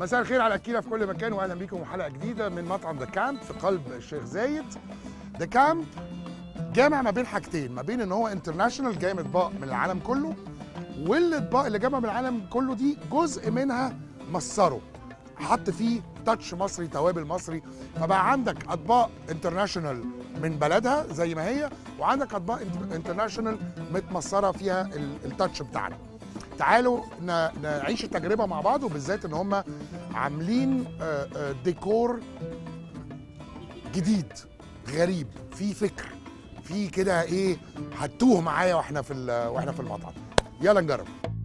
مساء الخير على اكيلا في كل مكان واهلا بيكم حلقه جديده من مطعم ذا كامب في قلب الشيخ زايد ذا كامب جامع ما بين حاجتين ما بين ان هو انترناشونال جاي من اطباق من العالم كله والاطباق اللي جابها من العالم كله دي جزء منها مصره حط فيه تاتش مصري توابل مصري فبقى عندك اطباق انترناشونال من بلدها زي ما هي وعندك اطباق انترناشونال متمصره فيها ال- التاتش بتاعنا تعالوا ن- نعيش التجربه مع بعض وبالذات ان هم عاملين آه، آه، ديكور جديد غريب في فكر في كده ايه هتوه معايا واحنا في ال- واحنا في المطعم يلا نجرب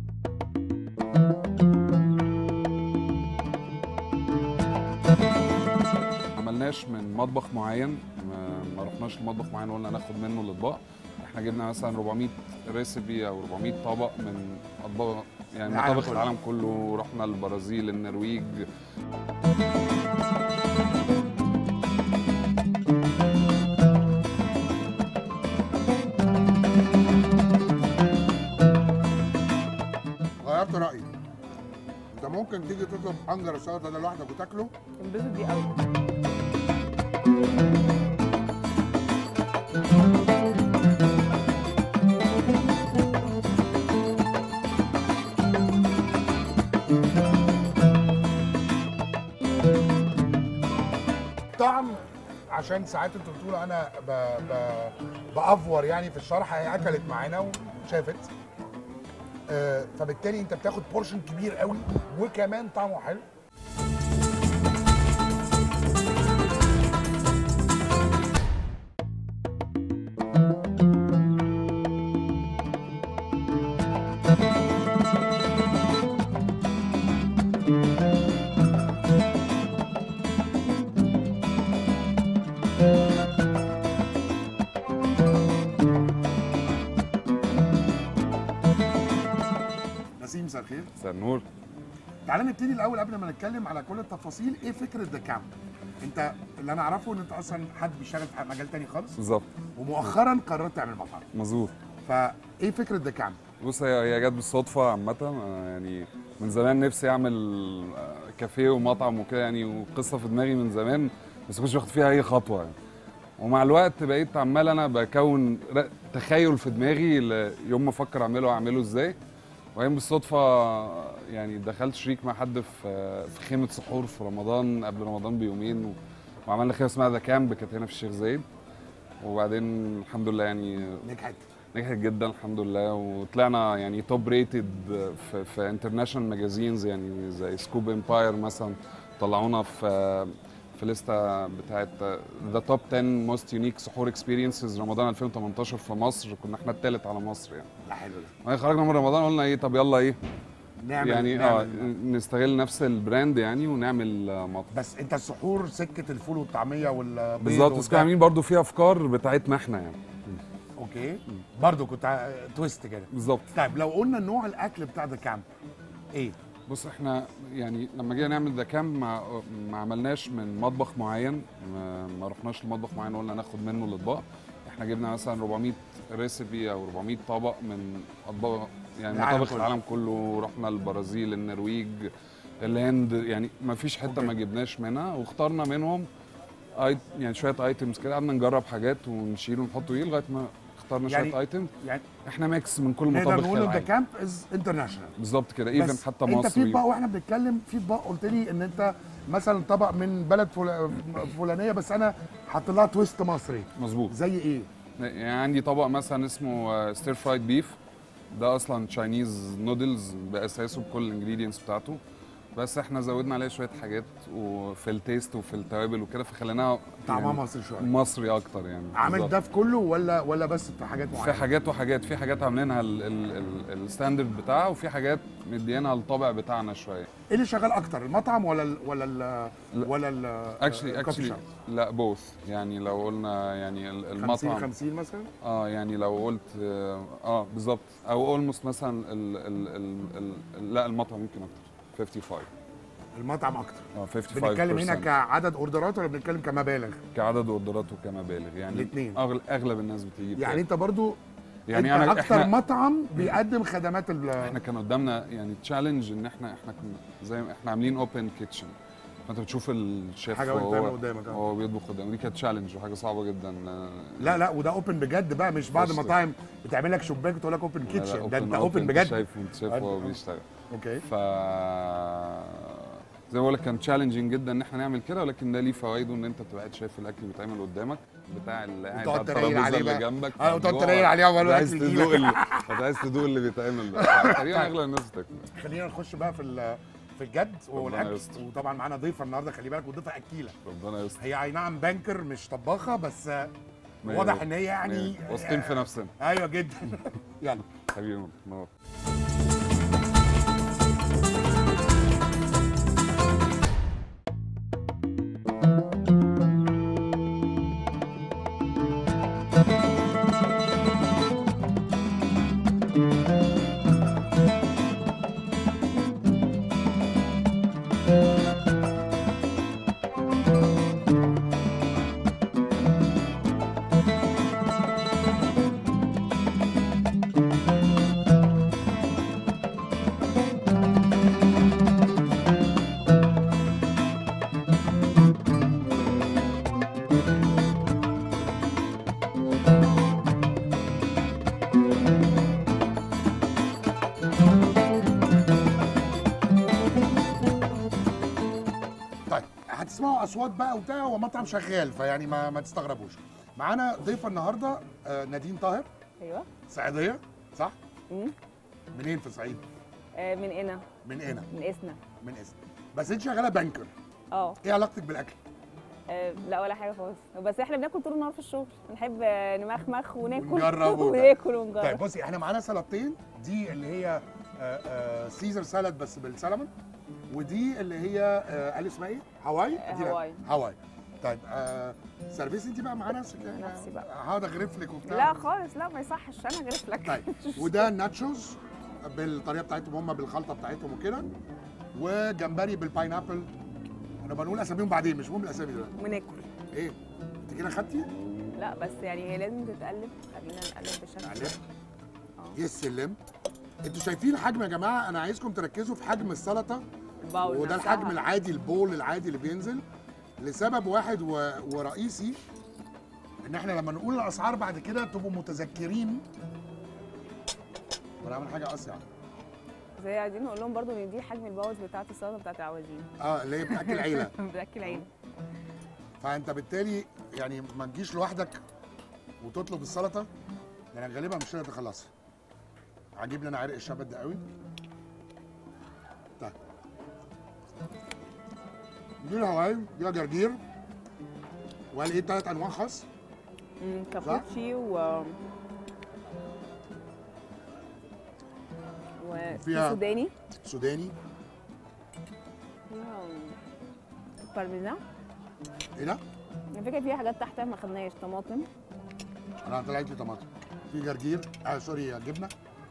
عملناش من مطبخ معين ما- ما رحناش لمطبخ معين وقلنا ناخد منه الاطباق احنا جبنا مثلا 400 ريسيبي او 400 طبق من اطباق يعني العالم مطابخ كله. العالم كله رحنا البرازيل النرويج غيرت رايي انت ممكن تيجي تطلب حنجر السلطه ده لوحدك وتاكله انبسط بيه قوي طعم عشان ساعات انتوا بتقولوا انا ب... ب... بافور يعني في الشرح هي اكلت معانا وشافت آه فبالتالي انت بتاخد بورشن كبير قوي وكمان طعمه حلو نسيم مساء الخير مساء النور تعالى نبتدي الاول قبل ما نتكلم على كل التفاصيل ايه فكره ذا كامب انت اللي انا اعرفه ان انت اصلا حد بيشتغل في مجال تاني خالص بالظبط ومؤخرا قررت تعمل مطعم مظبوط فايه فكره ذا كامب بص هي هي جت بالصدفه عامه أنا يعني من زمان نفسي اعمل آه، كافيه ومطعم وكده يعني وقصه في دماغي من زمان بس ما كنتش باخد فيها اي خطوه يعني ومع الوقت بقيت عمال انا بكون ر- تخيل في دماغي ل- يوم ما افكر اعمله اعمله ازاي وبعدين بالصدفه يعني دخلت شريك مع حد في في خيمه سحور في رمضان قبل رمضان بيومين و- وعملنا خيمه اسمها ذا كامب كانت هنا في الشيخ زايد وبعدين الحمد لله يعني نجحت نجحت جدا الحمد لله وطلعنا يعني توب ريتد في, في انترناشونال ماجازينز يعني زي سكوب امباير مثلا طلعونا في في لسته بتاعت ذا توب 10 موست يونيك سحور اكسبيرينسز رمضان 2018 في مصر كنا احنا الثالث على مصر يعني لا حلو ده وبعدين خرجنا من رمضان قلنا ايه طب يلا ايه نعمل يعني اه نعمل. نستغل نفس البراند يعني ونعمل آه، مطعم بس انت السحور سكه الفول والطعميه والبيض بالظبط بس وبتاع. كنا عاملين برضو في افكار بتاعتنا احنا يعني اوكي برضه كنت ع- تويست كده بالظبط طيب لو قلنا نوع الاكل بتاع ذا كامب ايه بص احنا يعني لما جينا نعمل ذا كام ما, ما عملناش من مطبخ معين ما, ما رحناش لمطبخ معين وقلنا ناخد منه الاطباق احنا جبنا مثلا 400 ريسيبي او 400 طبق من اطباق يعني العالم مطابخ كله. العالم كله رحنا البرازيل النرويج الهند يعني ما فيش حته أوكي. ما جبناش منها واخترنا منهم آيت يعني شويه ايتمز كده قعدنا نجرب حاجات ونشيل ونحط ايه لغايه ما اخترنا يعني- شويه ايتم يعني احنا ميكس من كل نقدر مطابخ نقول ان ذا العالم كامب از انترناشونال بالظبط كده ايفن بس حتى انت في مصري اطباق واحنا بنتكلم في اطباق قلت لي ان انت مثلا طبق من بلد فل- فلانيه بس انا حاطط لها تويست مصري مظبوط زي ايه؟ يعني عندي طبق مثلا اسمه ستير فرايد بيف ده اصلا تشاينيز نودلز باساسه بكل الانجريدينتس بتاعته بس احنا زودنا عليه شويه حاجات وفي التيست وفي التوابل وكده فخليناها طعمها يعني مصري شويه مصري اكتر يعني عامل بالظبط. ده في كله ولا ولا بس في حاجات في معينه؟ حاجات وحاجات في حاجات عاملينها ال- ال- ال- الستاندرد بتاعها وفي حاجات مدينها الطابع بتاعنا شويه ايه اللي شغال اكتر المطعم ولا ال ولا ال لا. ولا ال اكشلي الكوفي اكشلي شوب؟ لا بوث يعني لو قلنا يعني ال- 50 المطعم 50 مثلا اه يعني لو قلت اه, آه بالظبط او اولموست مثلا ال ال ال ال لا المطعم يمكن اكتر 55 المطعم اكتر اه 55% بنتكلم هنا كعدد اوردرات ولا بنتكلم كمبالغ؟ كعدد اوردرات وكمبالغ يعني الاتنين. أغل... اغلب الناس بتيجي يعني انت برضو يعني أنت انا اكتر احنا مطعم بيقدم خدمات ال احنا كان قدامنا يعني تشالنج ان احنا احنا كنا زي ما احنا عاملين اوبن كيتشن فانت بتشوف الشيف حاجة وأنت وهو قدامك، آه. هو بيطبخ قدامك دي كانت تشالنج وحاجه صعبه جدا آه، لا لا وده اوبن بجد بقى مش بعض بس- المطاعم بتعمل لك شباك وتقول لك اوبن لا، لا، كيتشن ده open- انت open، اوبن انت بجد شايف انت شايف هو آه. بيشتغل اوكي ف زي ما بقول لك كان تشالنجينج جدا ان احنا نعمل كده ولكن ده ليه فوائده ان انت بتبقى قاعد شايف الاكل بيتعمل قدامك بتاع اللي قاعد وتقعد على تريل الترابيزه عليه اللي بقى. جنبك اه وتقعد فجوع. تريل عليه عقبال انت ما عايز الأكل تدوق يجيلك. ال- انت عايز تدوق اللي بيتعمل ده تقريبا اغلب الناس بتاكل خلينا نخش بقى في ال- في الجد والاكل يستر. وطبعا معانا ضيفه النهارده خلي بالك وضيفه اكيله ربنا يستر هي اي نعم بانكر مش طباخه بس آه، مية واضح مية. ان هي يعني مية. واثقين في نفسنا ايوه جدا يلا حبيبي نور طيب هتسمعوا اصوات بقى وبتاع هو مطعم شغال فيعني ما, ما تستغربوش معانا ضيفه النهارده آه، نادين طاهر ايوه صعيديه صح مم. منين في الصعيد آه من هنا من هنا من اسنا من اسم بس انت شغاله بانكر اه ايه علاقتك بالاكل آه، لا ولا حاجه خالص بس احنا بناكل طول النهار في الشغل بنحب آه، نمخمخ وناكل ونجرب وبتاع. وناكل طيب ونجرب بصي احنا معانا سلطتين دي اللي هي آه، آه، سيزر سالاد بس بالسلمون ودي اللي هي آه، قال اسمها ايه؟ هواي؟ آه، دي لا. هواي. هواي طيب آه سيرفيس انت بقى معانا نفسك نفسي بقى. هقعد اغرف لك وبتاع لا خالص لا ما يصحش انا غير لك طيب وده ناتشوز بالطريقه بتاعتهم هم بالخلطه بتاعتهم وكده وجمبري بالباينابل انا بنقول اساميهم بعدين مش مهم الاسامي دلوقتي وناكل ايه انت كده خدتي؟ لا بس يعني هي لازم تتقلب خلينا نقلب بالشكل نقلب. ده يا السلم انتوا شايفين الحجم يا جماعه انا عايزكم تركزوا في حجم السلطه الباول وده نفسها. الحجم العادي البول العادي اللي بينزل لسبب واحد و... ورئيسي ان احنا لما نقول الاسعار بعد كده تبقوا متذكرين وانا عامل حاجه اصيع زي عايزين نقول لهم برضو ان دي حجم الباولز بتاعت السلطه بتاعت العوازين اه اللي هي بتاكل عيله بتاكل عين فانت بالتالي يعني ما تجيش لوحدك وتطلب السلطه لان غالبا مش هتقدر تخلصها عاجبني انا عرق الشبت ده قوي طيب دي الهواي دي جرجير وقال ايه ثلاث انواع خاص مم، كابوتشي و وفي وفيها- سوداني سوداني فيها بارميزان ايه ده؟ على فكره في حاجات تحتها ما خدناش طماطم انا طلعت لي طماطم في جرجير آه سوري جبنه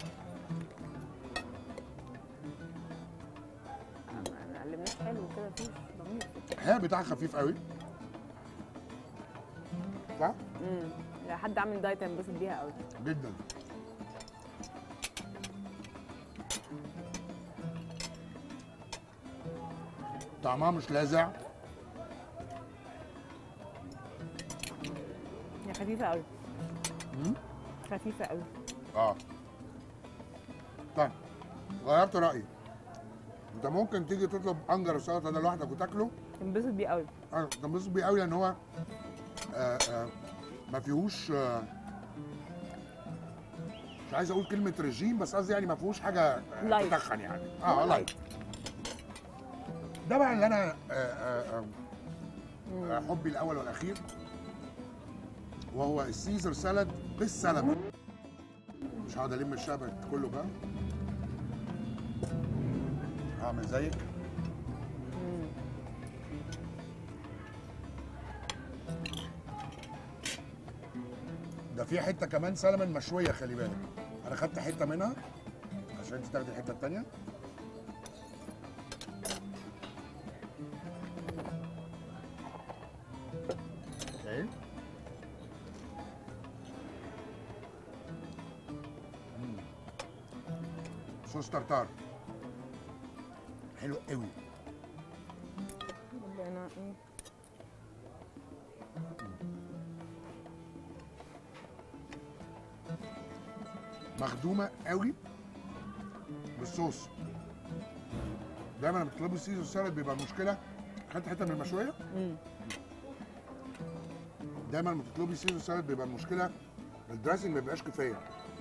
ما ما قلبناش حلو كده فيش ضمير الحقيقه بتاعها خفيف قوي صح؟ امم لا حد عامل دايت هينبسط بيها قوي جدا طعمها مش لاذع هي خفيفه قوي مم. خفيفه قوي اه طيب غيرت رايي انت ممكن تيجي تطلب انجر السلطه ده لوحدك وتاكله تنبسط بيه قوي اه تنبسط بيه قوي لان هو آه آه ما فيهوش آه مش عايز اقول كلمه رجيم بس قصدي يعني ما فيهوش حاجه آه، لايت. تتخن يعني اه لايت ده بقى اللي انا آه آه آه آه، حبي الاول والاخير وهو السيزر سالاد بالسلمون مش هقعد الم الشبك كله بقى هعمل زيك مم. ده في حته كمان سلمون مشويه خلي بالك انا خدت حته منها عشان انت تاخدي الحته التانيه اوكي صوص ترتار حلو قوي ربنا ايه مخدومه قوي بالصوص دايما لما بتطلبوا سيزر سالاد بيبقى المشكله خدت حته من المشويه مم. دايما لما بتطلبي سيزر سالاد بيبقى المشكله الدريسنج ما بيبقاش كفايه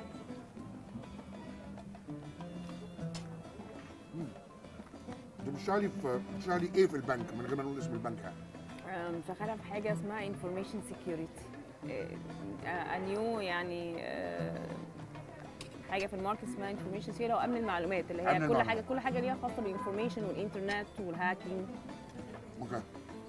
مم. دي بتشتغلي في بتشتغلي ايه في البنك من غير ما نقول اسم البنك يعني أم، شغاله في حاجه اسمها انفورميشن سكيورتي انيو يعني آه، حاجه في الماركت اسمها انفورميشن سكيورتي او امن المعلومات اللي أمن هي كل المعلومات. حاجه كل حاجه ليها خاصه بالانفورميشن والانترنت والهاكينج اوكي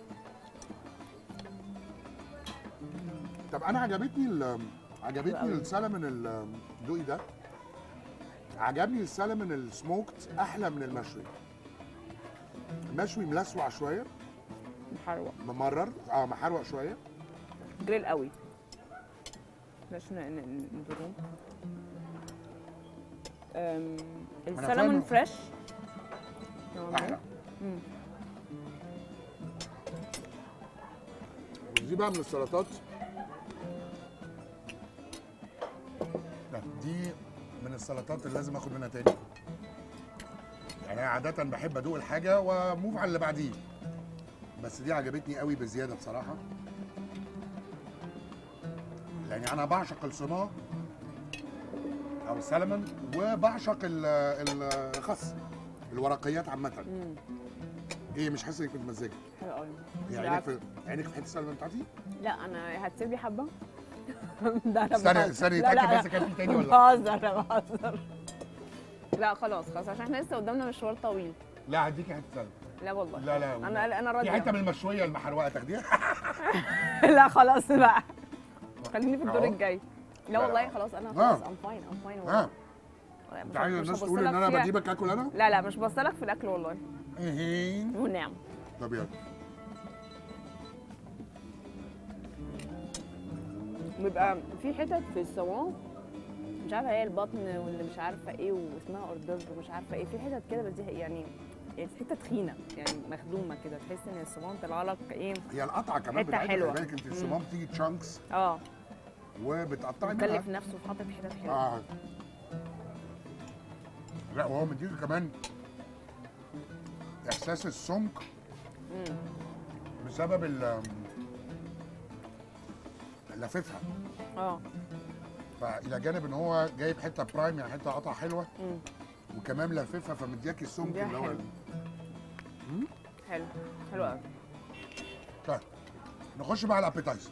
طب انا عجبتني ال- عجبتني أوي. السلمون الدوقي ده عجبني السلمون السموكت احلى من المشوي المشوي ملسوع شويه محروق ممرر اه محروق شويه جريل قوي بلاش ن- ن- ندوره أم، فاهم. السلمون فريش نوعاً ما. احلى مم. دي بقى من السلطات لا دي من السلطات اللي لازم اخد منها تاني يعني انا عاده بحب ادوق الحاجه وموف على اللي بعديه بس دي عجبتني قوي بزياده بصراحه يعني انا بعشق الصناع او السلمون وبعشق ال- الخس الورقيات عامه مم. ايه مش حاسس انك متمزجه حلو قوي يعني عينيك في عينيك في حته السلمون بتاعتي لا انا هتسيبي حبه ده انا استنى بهزر. استنى لا، لا، اتاكد لا. بس كان في تاني ولا لا بهزر انا بهزر لا خلاص خلاص عشان احنا لسه قدامنا مشوار طويل لا هديكي حته سلمون لا والله لا لا انا انا في راضيه حته من المشويه المحروقه تاخديها لا خلاص بقى خليني في الدور أهو. الجاي لا، لا لا. والله خلاص انا آه. خلاص ام فاين ام فاين ها والله انت عايز مش الناس هبص تقول ان لك انا فيها. بجيبك اكل انا؟ لا لا مش بصلك في الاكل والله ايه والنعم طب يلا بيبقى في حتت في الصوان مش عارفه هي البطن واللي مش عارفه ايه واسمها اوردر ومش عارفه ايه في حتت كده بس دي يعني يعني حته تخينه يعني مخدومه كده تحس ان الصوان طلع لك ايه هي القطعه كمان حتة بتاعتها حلوة. خلي بالك انت مم. الصمام بتيجي تشانكس اه وبتقطعي منها مكلف نفسه وحاطط حتت حلوه اه لا وهو مديك كمان احساس السمك مم. بسبب ال لففها اه فالى جانب ان هو جايب حته برايم يعني حته قطعه حلوه مم. وكمان لففها فمدياكي السمك ده اللي هو حلو. حلو حلو قوي طيب نخش بقى على الابيتايزر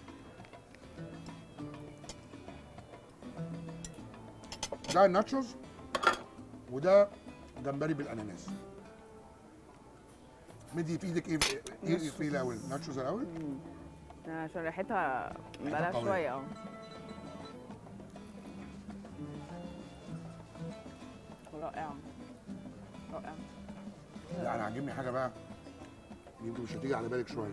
ده الناتشوز وده جمبري بالاناناس مدي في ايدك ايه ايه في الاول ناتشوز الاول عشان ريحتها بقالها قوية. شويه اه رائعه رائعه لا انا عاجبني حاجه بقى يمكن مش هتيجي على بالك شويه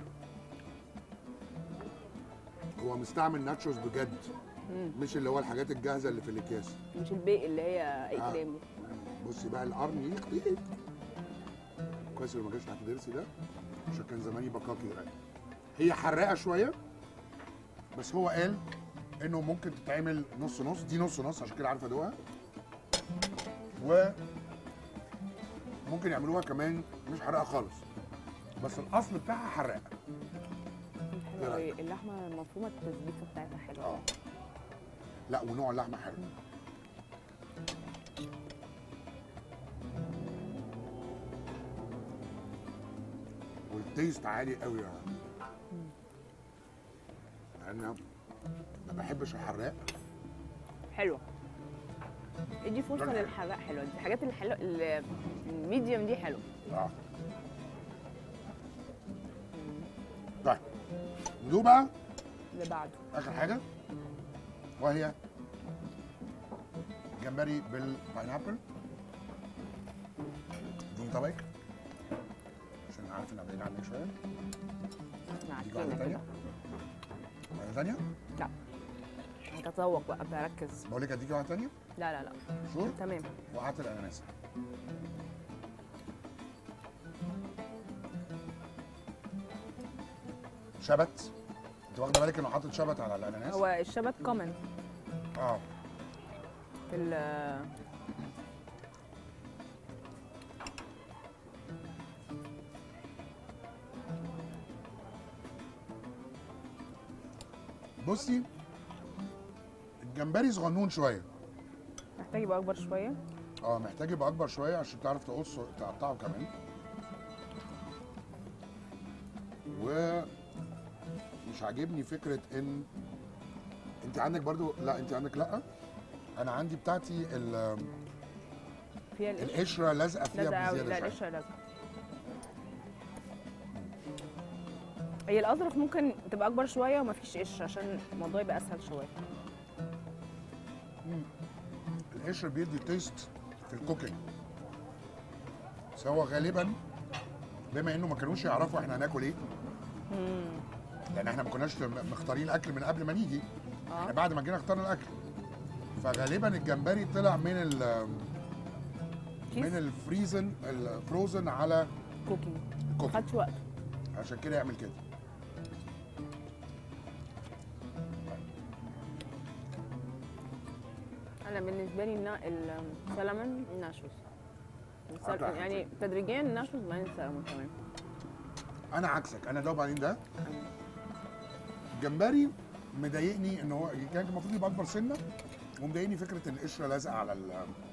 هو مستعمل ناتشوز بجد مم. مش اللي هو الحاجات الجاهزه اللي في الاكياس مش البيق اللي هي اي آه. كلام دي بصي بقى القرن يخطيك كويس اللي ما جاش تحت ضرسي ده عشان كان زماني بكاكي دلوقتي هي حراقه شويه بس هو قال انه ممكن تتعمل نص نص دي نص نص عشان كده عارف ادوقها و ممكن يعملوها كمان مش حراقه خالص بس الاصل بتاعها حراقه حلوه قوي اللحمه المفرومه التسبيكه بتاعتها حلوه اه لا ونوع اللحمه حلو والتيست عالي قوي يعني لان ما بحبش الحراق حلوه ادي فرصه ده الحلو. للحراق حلوه دي الحاجات الحلوه ال- الميديوم دي حلوه اه طيب ندوق بقى اللي بعده اخر حاجه وهي جمبري بالباينابل اديني طبقك عشان عارف ان أنا بعيد عنك شويه مع دي واحده الكلمه ثانيه كده واحده ثانيه لا تتذوق بقى بركز بقول لك اديكي واحده ثانيه لا لا لا شور تمام وقعت الاناناس شبت انت واخده بالك انه حاطط شبت على الاناناس هو الشبت كومن اه في ال بصي الجمبري صغنون شويه محتاج يبقى اكبر شويه اه محتاج يبقى اكبر شويه عشان تعرف تقصه تقطعه كمان و مش عاجبني فكره ان انت عندك برضو لا انت عندك لا انا عندي بتاعتي ال- فيها القشره القشره لازقه فيها لازقه قوي بزياده لا شويه القشره لازقه هي الاظرف ممكن تبقى اكبر شويه ومفيش قشر عشان الموضوع يبقى اسهل شويه القشر بيدي تيست في الكوكينج بس هو غالبا بما انه ما كانوش يعرفوا احنا هناكل ايه لان احنا ما كناش مختارين الاكل من قبل ما نيجي احنا اه بعد ما جينا اخترنا الاكل فغالبا الجمبري طلع من ال كيس من الفريزن الفروزن على كوكينج الكوكينج خدش وقت عشان كده يعمل كده انا بالنسبه لي النا- السلمون الناشوس السل- أحلى يعني تدريجيا الناشوس بعدين السلمون كمان انا عكسك انا ده وبعدين ده الجمبري مضايقني ان هو كان المفروض يبقى اكبر سنه ومضايقني فكره ان القشره لازقه على ال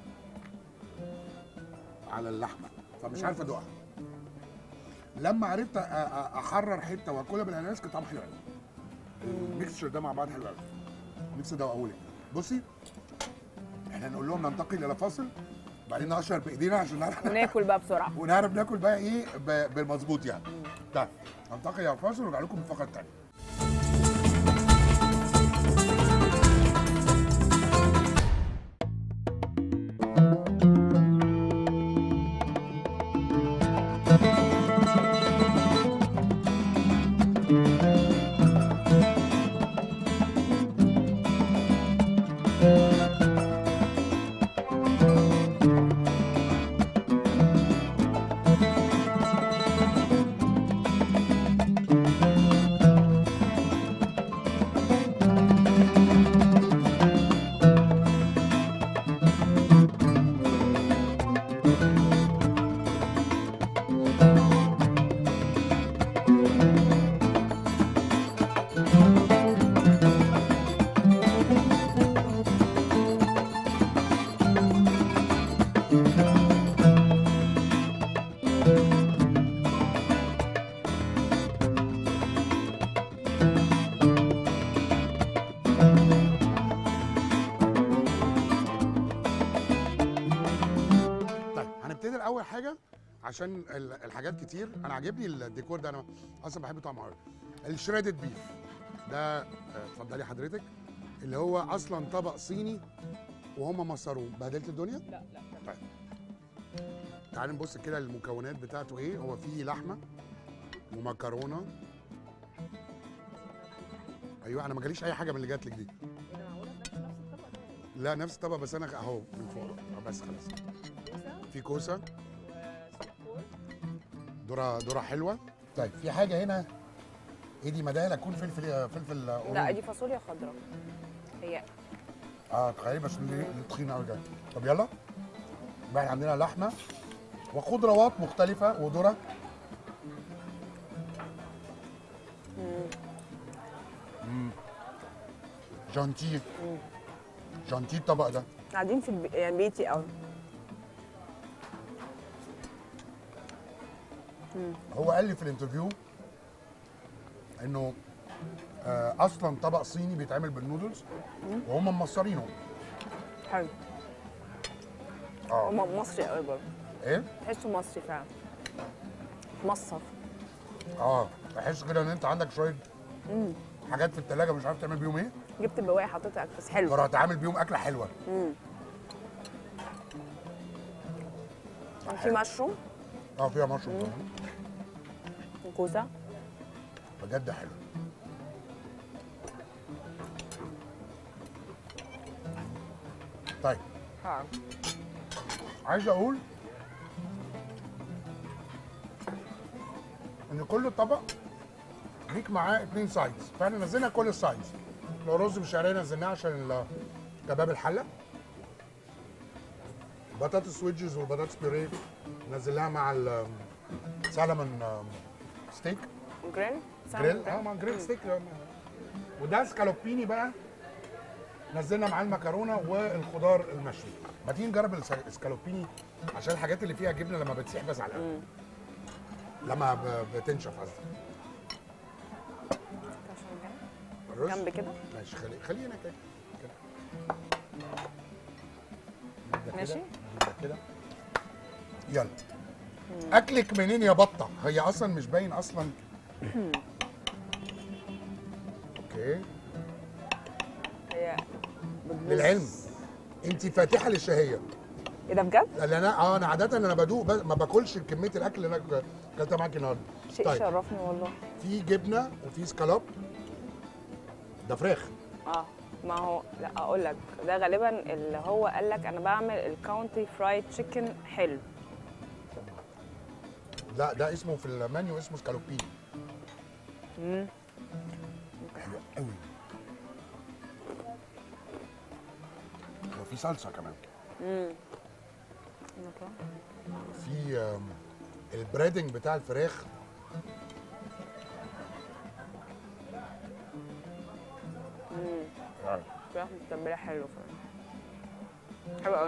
على اللحمه فمش عارف ادوقها لما عرفت أ- أ- احرر حته واكلها بالاناناس كان طعمها حلو قوي الميكستشر ده مع بعض حلو قوي نفسي ادوقه لك بصي احنا نقول لهم ننتقل الى فاصل بعدين نقشر بايدينا عشان نعرف وناكل بقى بسرعه ونعرف ناكل بقى ايه ب- بالمظبوط يعني طيب ننتقل الى فاصل ونرجع لكم الفقره الثانيه طيب هنبتدي الاول حاجه عشان ال- الحاجات كتير انا عاجبني الديكور ده انا اصلا بحب طعمه قوي الشريدد بيف ده آه، اتفضلي حضرتك اللي هو اصلا طبق صيني وهم مصروه بهدلت الدنيا لا لا طيب تعالي نبص كده المكونات بتاعته ايه هو فيه لحمه ومكرونه ايوه انا ما جاليش اي حاجه من اللي جات لك دي لا نفس الطبق بس انا اهو من فوق آه، بس خلاص في كوسه ذره ذره حلوه طيب في حاجه هنا ايه دي مدايل اكون فلفل فلفل لا قرون. دي فاصوليا خضراء هي اه تخيل بس دي دي تخينه قوي كده طب يلا بقى عندنا لحمه وخضروات مختلفه وذره مم. جانتي جانتي الطبق ده قاعدين في البي... يعني بيتي قوي هو قال لي في الانترفيو انه آه اصلا طبق صيني بيتعمل بالنودلز وهم مصرينه حلو اه هو مصري قوي برضه ايه تحسه مصري فعلا مصر اه احس كده ان انت عندك شويه حاجات في الثلاجه مش عارف تعمل بيهم ايه جبت بواقي حطيتها بس حلو فرحت عامل بيهم اكله حلوه في مشروم اه فيها مشروم كمان وكوسه بجد حلو طيب ها عايز اقول ان كل طبق ليك معاه اتنين سايدز فاحنا نزلنا كل السايدز لو رز بالشعريه نزلناه عشان ال- كباب الحله بطاطس ويدجز والبطاطس بيوريه نزلناها مع السالمون ستيك جريل جريل اه مع جريل ستيك وده سكالوبيني بقى نزلنا معاه المكرونه والخضار المشوي ما تيجي نجرب الس- السكالوبيني عشان الحاجات اللي فيها جبنه لما بتسيح بس على الأقل. لما ب- بتنشف قصدي الرز جنب كده ماشي خلي خلينا كده كده نبدأ كده، ماشي. نبدأ كده يلا اكلك منين يا بطه هي اصلا مش باين اصلا اوكي هي بتبص. للعلم انت فاتحه للشهيه ايه ده بجد؟ لان انا اه انا عاده انا بدوق بس ما باكلش كميه الاكل اللي انا اكلتها معاكي النهارده شيء طيب. يشرفني والله في جبنه وفي سكالوب ده فراخ اه ما هو لا اقول لك ده غالبا اللي هو قال لك انا بعمل الكاونتي فرايد تشيكن حلو لا ده اسمه في المنيو اسمه سكالوبيني امم حلو قوي وفي صلصه كمان امم في آم، البريدنج بتاع الفراخ امم فراخ متبله حلو فعلا حلو قوي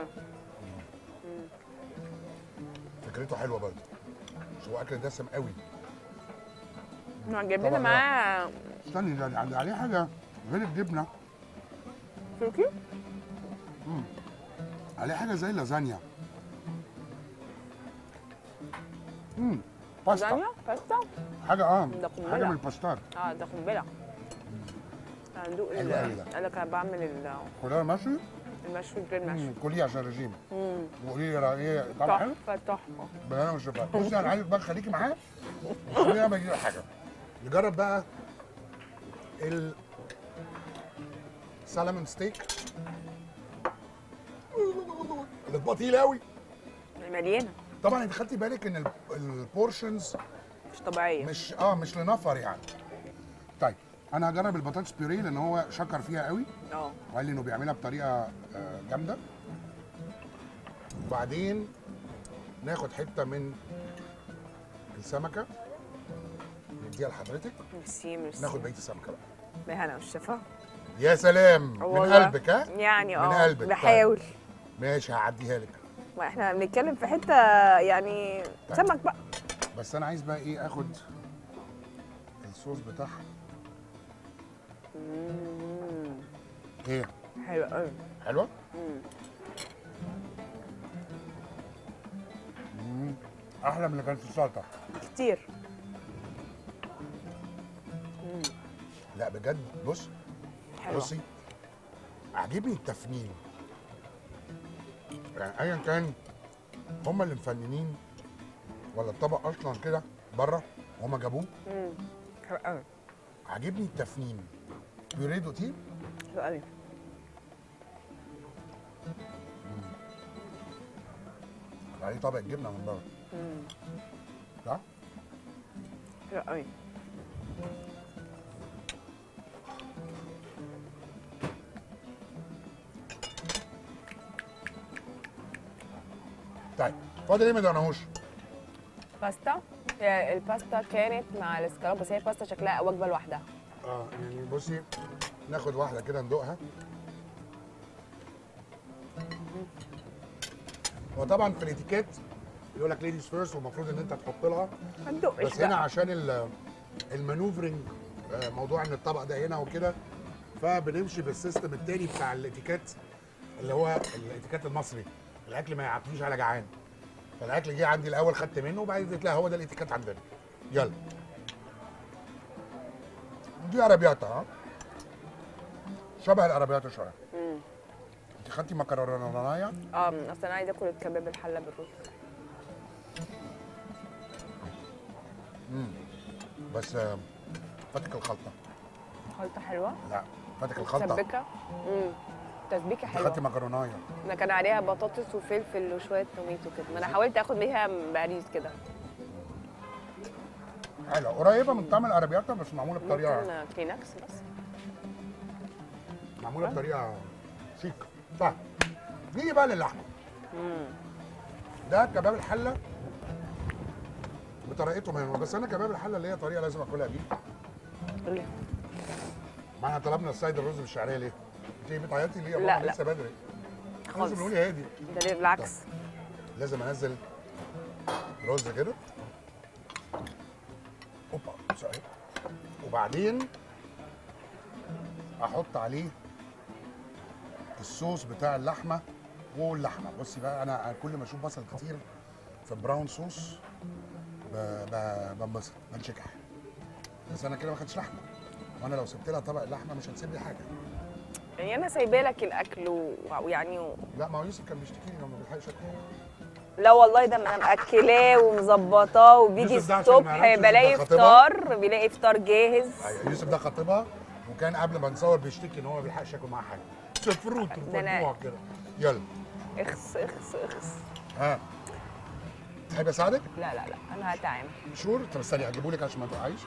فكرته حلوه برضه مش هو اكل دسم قوي احنا جايبين طبعاً. معاه استني ده ده عليه حاجه غير الجبنه تركي عليه حاجه زي اللازانيا امم باستا لازانيا باستا حاجه اه ده قنبلة. حاجه من الباستار اه ده قنبله هندوق حلو قوي ده. قال لك انا بعمل ال- خضار مشوي المشوي جريل مشوي مم، كليه عشان الرجيم امم وقولي لي رأي- ايه طعم حلو تحفه تحفه بنانا والشفاء بصي انا عايز بقى خليكي معاه خلينا ما اجيب حاجه نجرب بقى ال سالمون ستيك الاطباق تقيله قوي مليانه طبعا انت خدتي بالك ان البورشنز مش طبيعيه مش اه مش لنفر يعني طيب انا هجرب البطاطس بيوريه لان هو شكر فيها قوي اه وقال لي انه بيعملها بطريقه آه، جامده وبعدين ناخد حته من السمكه نديها لحضرتك ميرسي ميرسي ناخد بقيه السمكه بقى بهنا والشفا يا سلام من والله. قلبك ها يعني من اه قلبك. بحاول ماشي هعديها لك ما احنا بنتكلم في حته يعني سمك بقى بس انا عايز بقى ايه اخد الصوص بتاعها مم. ايه حلو قوي حلوه مم. مم. احلى من اللي كانت في السلطه كتير لا بجد بص حلو بصي عاجبني التفنين يعني ايا كان هم اللي مفننين ولا الطبق اصلا كده بره وهم جابوه مم. حلو قوي عاجبني التفنين بيوريه دوتيه حلو قوي عليه طبق جبنه من بره مم. صح؟ حلو قوي طيب فاضل ايه ما دقناهوش باستا هي الباستا كانت مع الاسكالوب بس هي الباستا شكلها وجبه لوحدها اه يعني بصي ناخد واحده كده ندوقها وطبعا في الاتيكيت يقول لك ليديز فيرست والمفروض ان انت تحط لها هندوق بس هنا عشان ال- المانوفرنج آه، موضوع ان الطبق ده هنا وكده فبنمشي بالسيستم التاني بتاع الاتيكيت اللي هو الاتيكيت المصري الاكل ما يعطيش على جعان فالاكل جه عندي الاول خدت منه وبعدين قلت لها هو ده الاتيكيت عندنا يلا دي عربياتا ها شبه العربياتا شويه مم. انت خدتي مكرونه اه اصل انا عايزه اكل الكباب الحله بالرز بس آه، فاتك الخلطه خلطه حلوه لا فاتك الخلطه مسبكه امم تسبيكه خدتي حلوه مكرونايه انا كان عليها بطاطس وفلفل وشويه توميتو كده ما انا حاولت اخد بيها باريس كده حلوه قريبه من طعم الارابياتا بس معموله بطريقه ممكن كلينكس بس معموله بطريقه شيك طيب نيجي بقى للحمه مم. ده كباب الحله بطريقتهم هنا بس انا كباب الحله اللي هي طريقه لازم اكلها بيه قولي. ما احنا طلبنا السايد الرز بالشعريه ليه؟ انت إيه بتعيطي ليه يا لا، ماما لا. لسه بدري خالص. لازم نقول هادي ده ليه بالعكس لازم انزل رز كده اوبا سوري وبعدين احط عليه الصوص بتاع اللحمه واللحمه بصي بقى انا أنا كل ما اشوف بصل كتير في براون صوص ب- ب- بنبسط بنشكح بس انا كده ما خدتش لحمه وانا لو سبت لها طبق اللحمه مش هتسيب لي حاجه يعني انا سايبه لك الاكل و- ويعني و... لا ما هو يوسف كان بيشتكي لي انه ما بيلحقش ياكل لا والله ده انا مأكلاه ومظبطاه وبيجي يوسف ده عشان ما الصبح يعرفش بلاقي يوسف ده خطيبها. فطار بيلاقي فطار جاهز ايوه يوسف ده خطيبها وكان قبل ما نصور بيشتكي ان هو ما بيلحقش ياكل معاها حاجه شفروت ده أنا- وفجوع كده يلا اخس اخس اخس ها تحب اساعدك؟ لا لا لا انا هتعامل شور طب استني هجيبه لك عشان ما تقعيش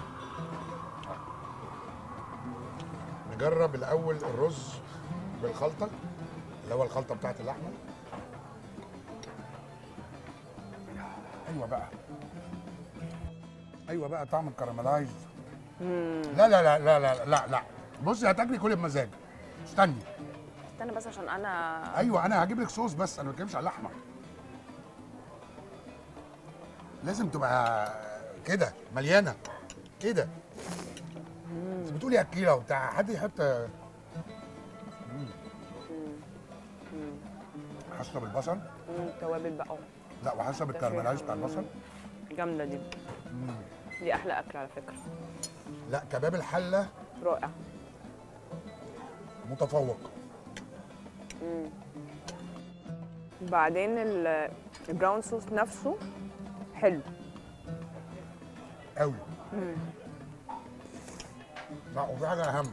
نجرب الاول الرز بالخلطه اللي هو الخلطه بتاعت اللحمه ايوه بقى ايوه بقى طعم الكراميلايز لا لا لا لا لا لا لا بصي هتاكلي كل بمزاج استني استنى بس عشان انا ايوه انا هجيب لك صوص بس انا ما بتكلمش على اللحمه لازم تبقى كده مليانه كده انت بتقولي اكيله وبتاع حد يحط مم. حسب البصل مم، توابل بقى لا وحسب الكرملايز بتاع البصل جامده دي دي احلى اكل على فكره لا كباب الحله رائع متفوق بعدين ال- البراون صوص نفسه حلو قوي لا وفي حاجه اهم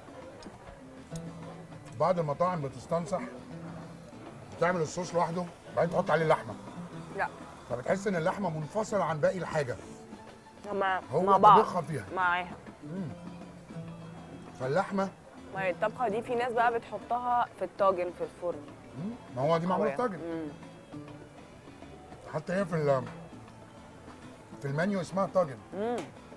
بعض المطاعم بتستنصح تعمل الصوص لوحده بعدين تحط عليه اللحمه لا فبتحس ان اللحمه منفصله عن باقي الحاجه هما هو مع بعض طبخها فيها معاها فاللحمه ما هي الطبخه دي في ناس بقى بتحطها في الطاجن في الفرن مم، ما هو دي معموله قوية. طاجن مم. حتى هي في ال- في المنيو اسمها طاجن مم.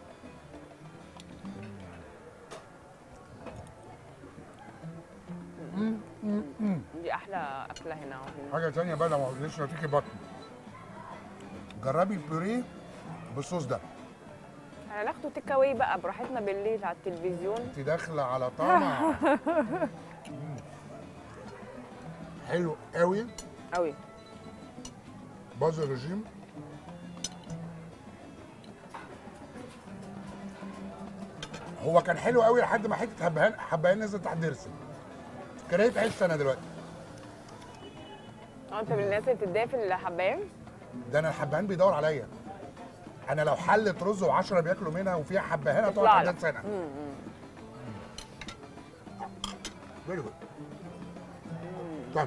دي احلى اكله هنا وهنا حاجه تانية بقى لو ما قلتليش هتيجي بطن جربي البوريه بالصوص ده احنا ناخده تيك اواي بقى براحتنا بالليل على التلفزيون انت داخله على طمع مم. حلو قوي قوي باظ الرجيم هو كان حلو قوي لحد ما حته حبهان حبهان نزلت تحت ضرسي كرهت عيش انا دلوقتي اه انت من الناس اللي بتتضايق في الحبايه ده انا الحبهان بيدور عليا انا لو حله رز و10 بياكلوا منها وفيها حبهان هتقعد تطلع عندها لك. سنه مم، مم. فيري جود طيب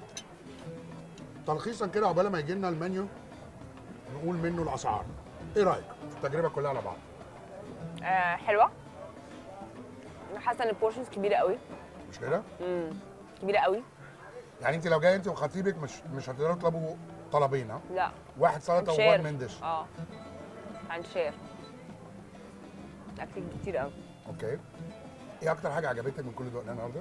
تلخيصا كده عقبال ما يجي لنا المنيو نقول منه الاسعار ايه رايك في التجربه كلها على بعض آه حلوه انا حاسه ان البورشنز كبيره قوي مش كده امم كبيره قوي يعني انت لو جاي انت وخطيبك مش مش هتقدروا تطلبوا طلبين ها لا واحد سلطه شير. ووان من ديش اه هنشير اكل كتير قوي اوكي ايه اكتر حاجه عجبتك من كل دول النهارده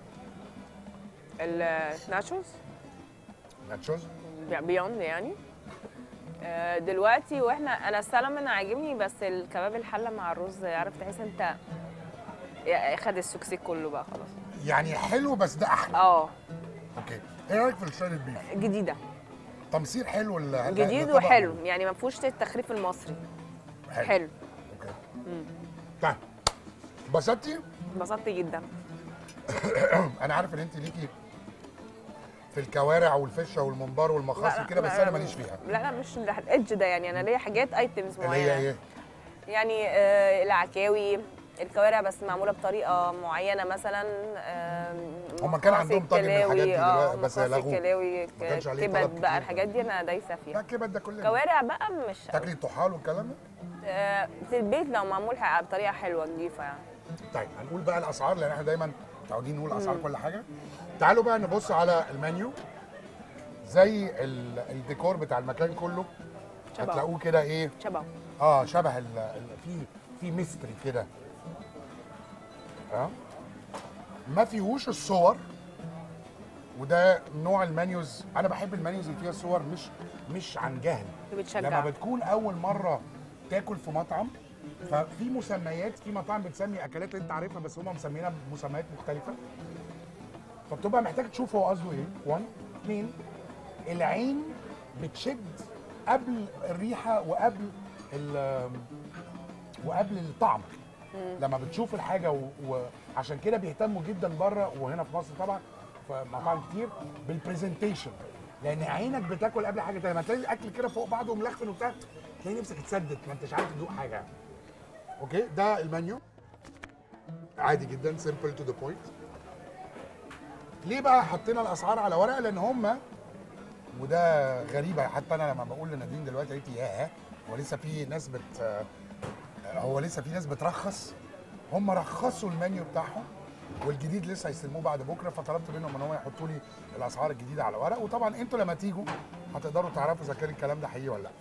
الناتشوز ناتشوز بيوند يعني آه، دلوقتي واحنا انا السلمون عاجبني بس الكباب الحله مع الرز عارف تحس انت يا- خد السكسي كله بقى خلاص يعني حلو بس ده احلى اه اوكي ايه رايك في الشارد بيف جديده تمثيل حلو ال- جديد الطبق. وحلو يعني ما فيهوش التخريف المصري حلو اوكي طيب انبسطتي انبسطت جدا انا عارف ان انت ليكي في الكوارع والفشه والممبار والمخاصي كده بس انا ماليش فيها لا لا مش الادج ده يعني انا ليا حاجات ايتمز اللي هي معينه ايه يعني آه العكاوي الكوارع بس معموله بطريقه معينه مثلا هما كان عندهم طاجن من الحاجات دي دلوقتي، بس لغوه. كلاوي ما كانش عليه طلب كبد كتير. بقى الحاجات دي انا دايسه لا فيها كبد ده كله كوارع بقى مش تاكلي الطحال والكلام ده آه، في البيت لو معمول ح- بطريقه حلوه نضيفه يعني طيب هنقول بقى الاسعار لان احنا دايما متعودين نقول اسعار كل حاجه تعالوا بقى نبص على المنيو زي ال- الديكور بتاع المكان كله شبهه. هتلاقوه كده ايه شبهه اه شبه ال ال في في ميستري كده اه ما فيهوش الصور وده نوع المنيوز انا بحب المنيوز اللي فيها صور مش مش عن جهل لما بتشجع بتكون اول مره تاكل في مطعم ففي مسميات في مطاعم بتسمي اكلات انت عارفها بس هم مسمينها بمسميات مختلفه فبتبقى محتاج تشوف هو قصده ايه 1 2 العين بتشد قبل الريحه وقبل ال- وقبل الطعم لما بتشوف الحاجه و- وعشان كده بيهتموا جدا بره وهنا في مصر طبعا في مطاعم كتير بالبرزنتيشن لان عينك بتاكل قبل حاجه تانية لما تلاقي الاكل كده فوق بعضه وملخفن وبتاع تلاقي نفسك اتسدت ما انتش عارف تدوق حاجه اوكي ده المنيو عادي جدا سيمبل تو ذا بوينت ليه بقى حطينا الاسعار على ورقه لان هم وده غريبه حتى انا لما بقول لنادين دلوقتي قالت لي ياه هو لسه في ناس بت هو لسه في ناس بترخص هم رخصوا المنيو بتاعهم والجديد لسه هيستلموه بعد بكره فطلبت منهم ان هم يحطوا لي الاسعار الجديده على ورق وطبعا انتوا لما تيجوا هتقدروا تعرفوا اذا كان الكلام ده حقيقي ولا لا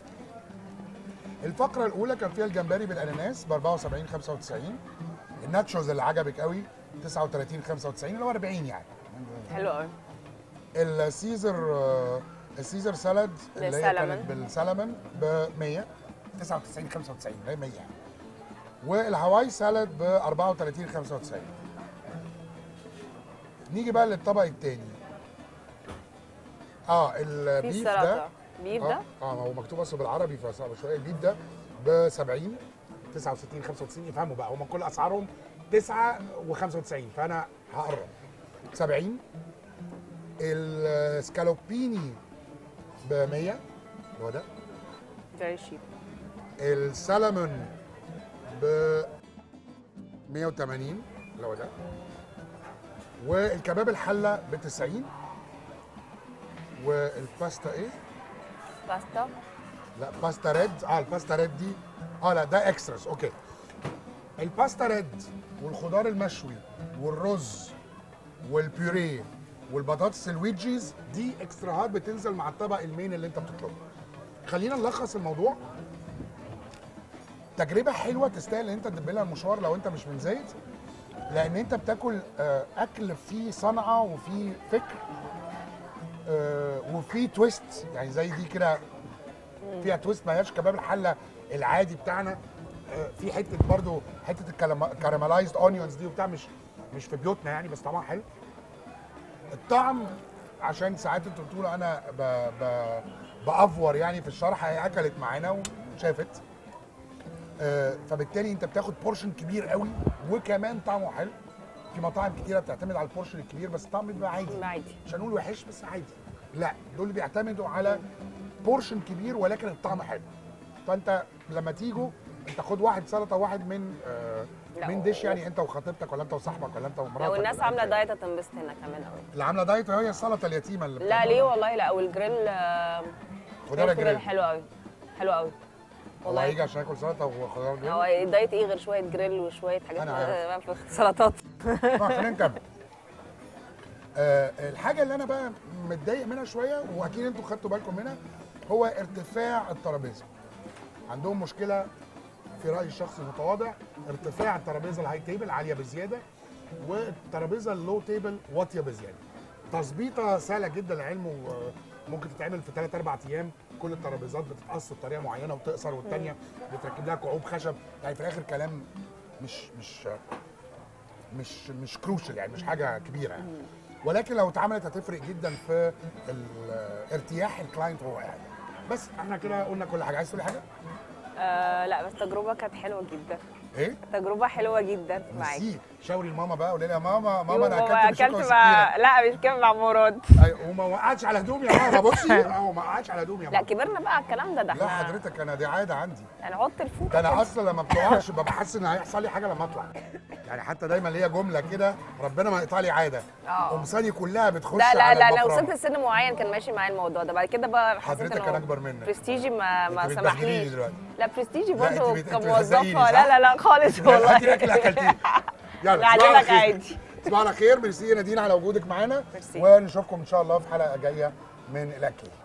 الفقره الاولى كان فيها الجمبري بالاناناس ب 74 95 الناتشوز اللي عجبك قوي 39 95 اللي هو 40 يعني حلو قوي السيزر آه، السيزر سالاد اللي هي بالسلمون. كانت بالسلمون ب 100 99 95 اللي هي 100 يعني والهواي سالاد ب 34 95 نيجي بقى للطبق الثاني اه في البيف ده سلطه بيف ده اه اه هو مكتوب اصلا بالعربي فصعب شويه البيف ده ب 70 69 95 يفهموا بقى هم كل اسعارهم 9 و95 فانا هقرب 70 السكالوبيني ب 100 اللي هو ده فيري شيب السلمون ب 180 اللي هو ده والكباب الحله ب 90 والباستا ايه؟ باستا لا باستا ريد اه الباستا ريد دي اه لا ده اكستراس اوكي الباستا ريد والخضار المشوي والرز والبيوريه والبطاطس الويجيز دي اكستراهات بتنزل مع الطبق المين اللي انت بتطلبه خلينا نلخص الموضوع تجربه حلوه تستاهل ان انت تدبلها المشوار لو انت مش من زايد لان انت بتاكل آه، اكل فيه صنعه وفيه فكر آه، وفيه تويست يعني زي دي كده فيها تويست ما هياش كباب الحله العادي بتاعنا آه، في حته برضو حته الكاراملايزد اونيونز دي وبتاع مش مش في بيوتنا يعني بس طعمها حلو الطعم عشان ساعات انتوا بتقولوا انا ب... ب... بافور يعني في الشرح هي اكلت معانا وشافت آه، فبالتالي انت بتاخد بورشن كبير قوي وكمان طعمه حلو في مطاعم كتيره بتعتمد على البورشن الكبير بس الطعم بيبقى عادي عادي مش هنقول وحش بس عادي لا دول بيعتمدوا على بورشن كبير ولكن الطعم حلو فانت لما تيجوا انت خد واحد سلطه واحد من آه لا، من و- ديش يعني انت وخطيبتك ولا انت وصاحبك ولا انت ومراتك لو الناس ولا عامله انت- دايت هتنبسط هنا كمان قوي اللي عامله دايت هي السلطه اليتيمه اللي لا بتعمل- ليه والله لا والجريل آه، خضار الجريل جريل حلو قوي حلو قوي والله يجي والله عشان ياكل سلطه وخضار جريل هو الدايت ايه غير شويه جريل وشويه حاجات أنا عارف. آه، في سلطات طيب خلينا نكمل آه الحاجه اللي انا بقى متضايق منها شويه واكيد انتوا خدتوا بالكم منها هو ارتفاع الترابيزه عندهم مشكله في رايي الشخصي المتواضع ارتفاع الترابيزه الهاي تيبل عاليه بزياده والترابيزه اللو تيبل واطيه بزياده تظبيطه سهله جدا العلم وممكن تتعمل في 3 4 ايام كل الترابيزات بتتقص بطريقه معينه وتقصر والثانيه بتركب لها كعوب خشب يعني في الاخر كلام مش مش مش مش كروشال يعني مش حاجه كبيره يعني ولكن لو اتعملت هتفرق جدا في ال- ارتياح الكلاينت وهو قاعد بس احنا كده قلنا كل حاجه عايز تقولي حاجه؟ آه لا بس التجربه كانت حلوه جدا ايه تجربه حلوه جدا معاك ميرسي شاوري لماما بقى قولي لها ماما ماما انا يوم اكلت بالشوكه اكلت والسكينه مع لا مش كده مع مراد أيوة، وما وقعتش على هدومي يا ماما بصي اه ما وقعتش على هدومي يا لا ماما كبرنا بقى على الكلام ده ده لا احنا حضرتك انا دي عاده عندي هنحط الفوطه ده انا كده. اصلا لما بتقعش ببقى حاسس ان هيحصل لي حاجه لما اطلع يعني حتى دايما ليا جمله كده ربنا ما يقطع لي عاده اه. قمصاني كلها بتخش لا لا على لا لو البفران. وصلت لسن معين كان ماشي معايا الموضوع ده بعد كده بقى حسيت حضرتك انه كان اكبر منك برستيجي ما ما أنت بتبهدليني سمحليش دلوقتي. لا برستيجي لا، أنت برضه بت- أنت كموظفه بتهزقيني، صح؟ لا لا لا خالص والله هاتي الاكل اكلتيه يلا لا، تصبحوا على عازمك خير. عادي. تصبحوا على خير ميرسي يا نادين على وجودك معانا ميرسي. ونشوفكم ان شاء الله في حلقه جايه من الاكل